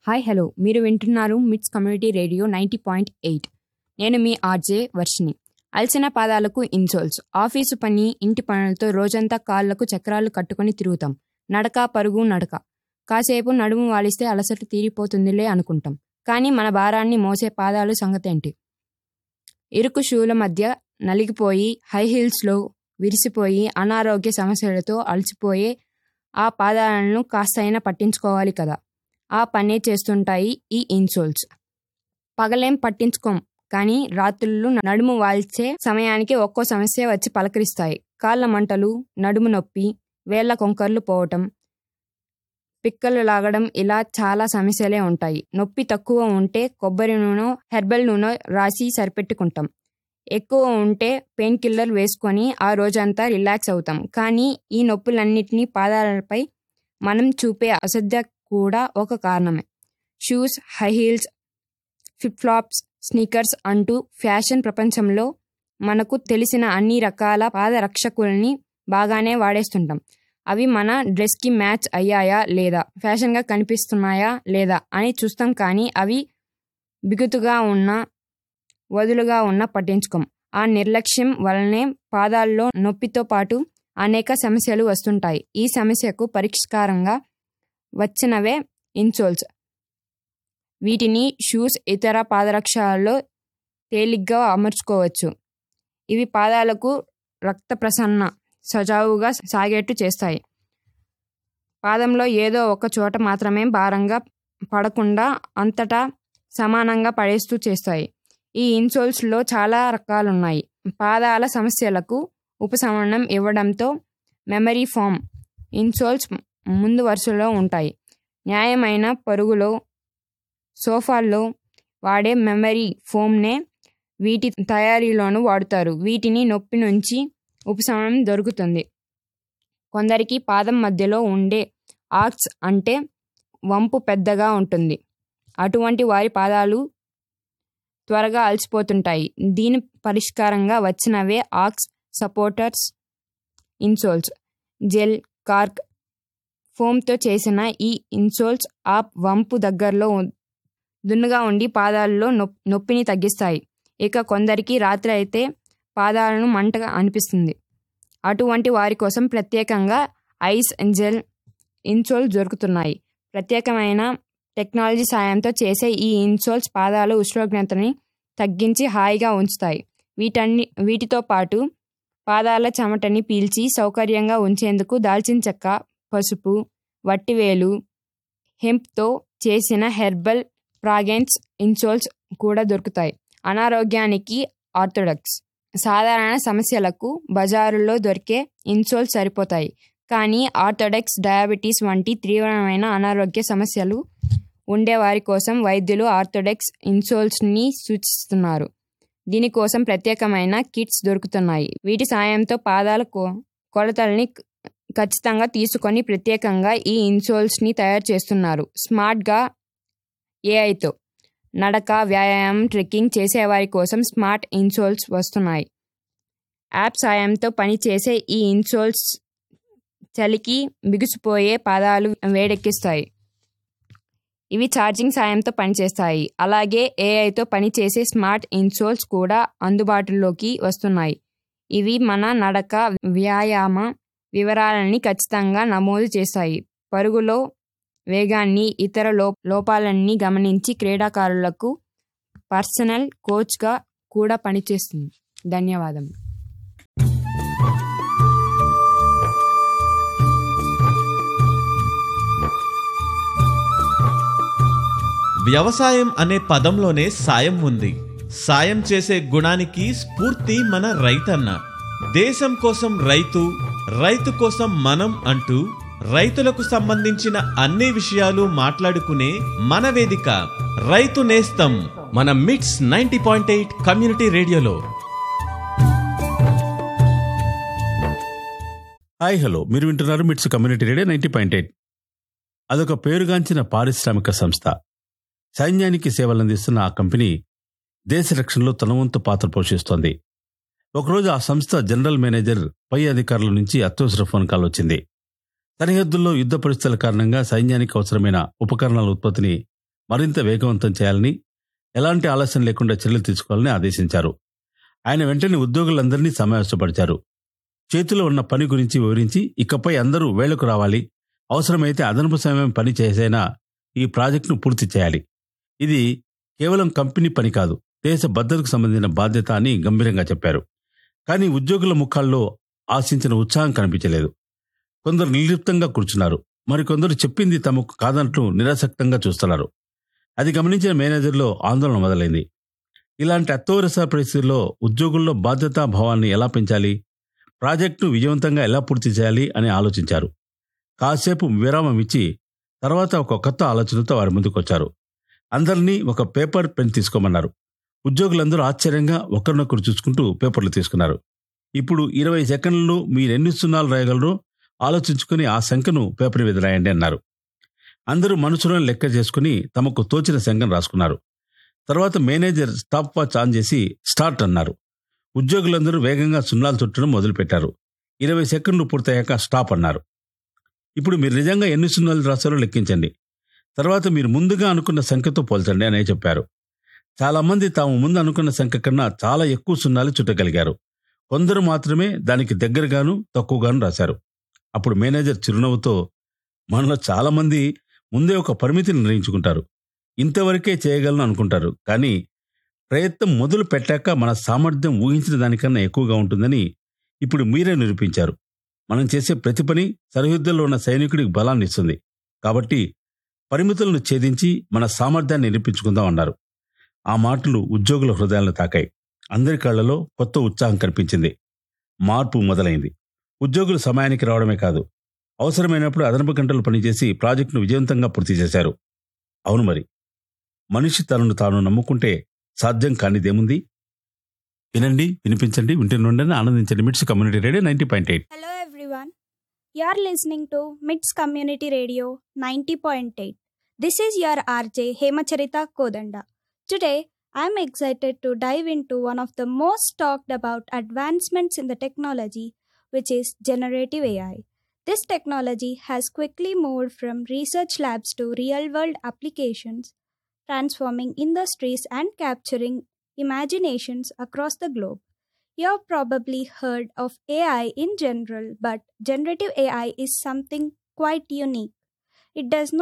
Hi hello మీరు వింటున్నారు MITS community radio ninety point eight నేను మీ ఆర్జే వర్షిని అలసిన పాదాలకు ఇన్సోల్స్ ఆఫీసు పని ఇంటి పనులతో రోజంతా కాళ్లకు చక్రాలు కట్టుకొని తిరుగుతాం నడక పరుగు నడక కాసేపు నడుము వాలిస్తే అలసట తీరిపోతుందిలే అనుకుంటాం కానీ మన భారాన్ని మోసే పాదాలు సంగతేంటి ఇరుకు షూల మధ్య నలిగిపోయి హై హీల్స్లో విరిసిపోయి అనారోగ్య సమస్యలతో అలసిపోయే ఆ పాదాలను కాస్తైనా పట్టించుకోవాలి కదా ఆ పనే చేస్తుంటాయి ఈ ఇన్సోల్స్ పగలేం పట్టించుకోం కానీ రాత్రులు నడుము వాల్చే సమయానికి ఒక్కో సమస్య వచ్చి పలకరిస్తాయి కాళ్ళ మంటలు నడుము నొప్పి వేళ్ల కొంకర్లు పోవటం పిక్కలు లాగడం ఇలా చాలా సమస్యలే ఉంటాయి నొప్పి తక్కువ ఉంటే కొబ్బరి నూనె హెర్బల్ నూనె రాసి సరిపెట్టుకుంటాం ఎక్కువ ఉంటే పెయిన్ కిల్లర్ వేసుకొని ఆ రోజంతా రిలాక్స్ అవుతాం కానీ ఈ నొప్పులన్నిటినీ పాదాలపై మనం చూపే అశ్రద్ధ కూడా ఒక కారణమే shoes high heels flip flops sneakers అంటూ ఫ్యాషన్ ప్రపంచంలో మనకు తెలిసిన అన్ని రకాల పాదరక్షకుల్ని బాగానే వాడేస్తుంటాం అవి మన డ్రెస్కి మ్యాచ్ అయ్యాయా లేదా ఫ్యాషన్గా కనిపిస్తున్నాయా లేదా అని చూస్తాం కానీ అవి బిగుతుగా ఉన్న వదులుగా ఉన్న పట్టించుకోం ఆ నిర్లక్ష్యం వలనే పాదాల్లో నొప్పితో పాటు అనేక సమస్యలు వస్తుంటాయి ఈ సమస్యకు పరిష్కారంగా వచ్చినవే ఇన్సోల్స్ వీటిని షూస్ ఇతర పాదరక్షలలో తేలిగ్గా అమర్చుకోవచ్చు ఇవి పాదాలకు రక్త ప్రసరణ సజావుగా సాగేట్టు చేస్తాయి పాదంలో ఏదో ఒక చోట మాత్రమే భారంగా పడకుండా అంతటా సమానంగా పడేస్తూ చేస్తాయి ఈ ఇన్సోల్స్లో చాలా రకాలున్నాయి పాదాల సమస్యలకు ఉపశమనం ఇవ్వడంతో మెమరీ ఫామ్ ఇన్సోల్స్ ముందు వరుసలో ఉంటాయి న్యాయమైన పరుగులో సోఫాల్లో వాడే మెమరీ ఫోమ్నే వీటి తయారీలోనూ వాడుతారు వీటిని నొప్పి నుంచి ఉపశమనం దొరుకుతుంది కొందరికి పాదం మధ్యలో ఉండే ఆర్క్స్ అంటే వంపు పెద్దగా ఉంటుంది అటువంటి వారి పాదాలు త్వరగా అలసిపోతుంటాయి దీని పరిష్కారంగా వచ్చినవే arch supporters insoles gel cork ఫోమ్తో చేసిన ఈ ఇన్సోల్స్ ఆ వంపు దగ్గరలో దున్నుగా ఉండి పాదాల్లో నొప్పిని తగ్గిస్తాయి ఇక కొందరికి రాత్రి అయితే పాదాలను మంటగా అనిపిస్తుంది అటువంటి వారి కోసం ప్రత్యేకంగా ఐస్ జెల్ ఇన్సోల్స్ దొరుకుతున్నాయి ప్రత్యేకమైన టెక్నాలజీ సాయంతో చేసే ఈ ఇన్సోల్స్ పాదాల ఉష్ణోగ్రతని తగ్గించి హాయిగా ఉంచుతాయి వీటన్ని వీటితో పాటు పాదాల చెమటని పీల్చి సౌకర్యంగా ఉంచేందుకు దాల్చిన చెక్క పసుపు వట్టివేలు హెంప్తో చేసిన హెర్బల్ ఫ్రాగెన్స్ ఇన్సోల్స్ కూడా దొరుకుతాయి అనారోగ్యానికి ఆర్థోడాక్స్ సాధారణ సమస్యలకు బజారులో దొరికే ఇన్సోల్స్ సరిపోతాయి కానీ ఆర్థోడాక్స్ డయాబెటీస్ వంటి తీవ్రమైన అనారోగ్య సమస్యలు ఉండేవారి కోసం వైద్యులు ఆర్థోడాక్స్ ఇన్సోల్స్ని సూచిస్తున్నారు దీనికోసం ప్రత్యేకమైన కిట్స్ దొరుకుతున్నాయి వీటి సాయంతో పాదాల కొలతల్ని ఖచ్చితంగా తీసుకొని ప్రత్యేకంగా ఈ ఇన్సోల్స్ని తయారు చేస్తున్నారు స్మార్ట్గా ఏఐతో నడక వ్యాయామం ట్రెక్కింగ్ చేసేవారి కోసం స్మార్ట్ ఇన్సోల్స్ వస్తున్నాయి యాప్ సాయంతో పనిచేసే ఈ ఇన్సోల్స్ చలికి బిగుసిపోయే పాదాలు వేడెక్కిస్తాయి ఇవి ఛార్జింగ్ సాయంతో పనిచేస్తాయి అలాగే ఏఐతో పనిచేసే స్మార్ట్ ఇన్సోల్స్ కూడా అందుబాటులోకి వస్తున్నాయి ఇవి మన నడక వ్యాయామ వివరాలని ఖచ్చితంగా నమోదు చేస్తాయి పరుగులో వేగాన్ని ఇతర లో లోపాలన్నీ గమనించి క్రీడాకారులకు పర్సనల్ కోచ్గా కూడా పనిచేస్తుంది ధన్యవాదం వ్యవసాయం అనే పదంలోనే సాయం ఉంది సాయం చేసే గుణానికి స్ఫూర్తి మన రైతన్న దేశం కోసం రైతు రైతు కోసం మనం అంటూ రైతులకు సంబంధించిన అన్ని విషయాలు మాట్లాడుకునే మన వేదిక రైతు నేస్తం మన MITS ninety point eight community రేడియోలో హాయ్ హలో మీరు వింటున్నారు MITS community radio ninety point eight అదొక పేరుగాంచిన పారిశ్రామిక సంస్థ సైన్యానికి సేవలందిస్తున్న ఆ కంపెనీ దేశ రక్షణలో తన వంతు పాత్ర పోషిస్తోంది ఒకరోజు ఆ సంస్థ జనరల్ మేనేజర్ పై అధికారుల నుంచి అత్యవసర ఫోన్ కాల్ వచ్చింది సరిహద్దుల్లో యుద్ధ పరిస్థితుల కారణంగా సైన్యానికి అవసరమైన ఉపకరణాల ఉత్పత్తిని మరింత వేగవంతం చేయాలని ఎలాంటి ఆలస్యం లేకుండా చర్యలు తీసుకోవాలని ఆదేశించారు ఆయన వెంటనే ఉద్యోగులందరినీ సమావేశపరిచారు చేతిలో ఉన్న పని గురించి వివరించి ఇకపై అందరూ వేళకు రావాలి అవసరమైతే అదనపు సమయం పని చేసైనా ఈ ప్రాజెక్టును పూర్తి చేయాలి ఇది కేవలం కంపెనీ పని కాదు దేశ భద్రతకు సంబంధించిన బాధ్యత అని గంభీరంగా చెప్పారు కానీ ఉద్యోగుల ముఖాల్లో ఆశించిన ఉత్సాహం కనిపించలేదు కొందరు నిర్లిప్తంగా కూర్చున్నారు మరికొందరు చెప్పింది తమకు కాదంటూ నిరాసక్తంగా చూస్తున్నారు అది గమనించిన మేనేజర్లో ఆందోళన మొదలైంది ఇలాంటి అత్యవసర పరిస్థితుల్లో ఉద్యోగుల్లో బాధ్యతా భావాన్ని ఎలా పెంచాలి ప్రాజెక్టును విజయవంతంగా ఎలా పూర్తి చేయాలి అని ఆలోచించారు కాసేపు విరామం ఇచ్చి తర్వాత ఒక కొత్త ఆలోచనతో వారి ముందుకొచ్చారు అందరినీ ఒక పేపర్ పెన్ తీసుకోమన్నారు ఉద్యోగులందరూ ఆశ్చర్యంగా ఒకరినొకరు చూసుకుంటూ పేపర్లు తీసుకున్నారు ఇప్పుడు ఇరవై సెకండ్లు మీరెన్ని సున్నాలు రాయగలరో ఆలోచించుకుని ఆ సంఖ్యను పేపర్ మీద రాయండి అన్నారు అందరూ మనసులను లెక్క చేసుకుని తమకు తోచిన సంఖ్యను రాసుకున్నారు తర్వాత మేనేజర్ స్టాప్ వాచ్ ఆన్ చేసి స్టార్ట్ అన్నారు ఉద్యోగులందరూ వేగంగా సున్నాలు చుట్టడం మొదలుపెట్టారు ఇరవై సెకండ్లు పూర్తయ్యాక స్టాప్ అన్నారు ఇప్పుడు మీరు నిజంగా ఎన్ని సున్నాలు రాశారో లెక్కించండి తర్వాత మీరు ముందుగా అనుకున్న సంఖ్యతో పోల్చండి అని చెప్పారు చాలా మంది తాము ముందు అనుకున్న సంఖ్య కన్నా చాలా ఎక్కువ సున్నాలు చుట్టగలిగారు కొందరు మాత్రమే దానికి దగ్గరగాను తక్కువగాను రాశారు అప్పుడు మేనేజర్ చిరునవ్వుతో మనలో చాలా మంది ముందే ఒక పరిమితిని నిర్ణయించుకుంటారు ఇంతవరకే చేయగలను అనుకుంటారు కానీ ప్రయత్నం మొదలు పెట్టాక మన సామర్థ్యం ఊహించిన దానికన్నా ఎక్కువగా ఉంటుందని ఇప్పుడు మీరే నిరూపించారు మనం చేసే ప్రతి పని సరిహద్దుల్లో ఉన్న సైనికుడికి బలాన్ని ఇస్తుంది కాబట్టి పరిమితులను ఛేదించి మన సామర్థ్యాన్ని నిరూపించుకుందాం అన్నారు ఆ మాటలు ఉద్యోగుల హృదయాలను తాకాయి అందరి కళ్లలో కొత్త ఉత్సాహం కనిపించింది మార్పు మొదలైంది ఉద్యోగులు సమయానికి రావడమే కాదు అవసరమైనప్పుడు అదనపు గంటలు పనిచేసి ప్రాజెక్టును విజయవంతంగా పూర్తి చేశారు అవును మరి మనిషి తనను తాను నమ్ముకుంటే సాధ్యం కానిదేముంది వినండి వినిపించండి వింటున్నండి ఆనందించండి MITS community radio ninety point eight Hello everyone. You are listening to MITS Community Radio 90.8. This is your RJ Hemacharita Kodanda. Today, I am excited to dive into one of the most talked about advancements in the technology, which is generative AI. This technology has quickly moved from research labs to real world applications, transforming industries and capturing imaginations across the globe. You have probably heard of AI in general, but generative AI is something quite unique. It does not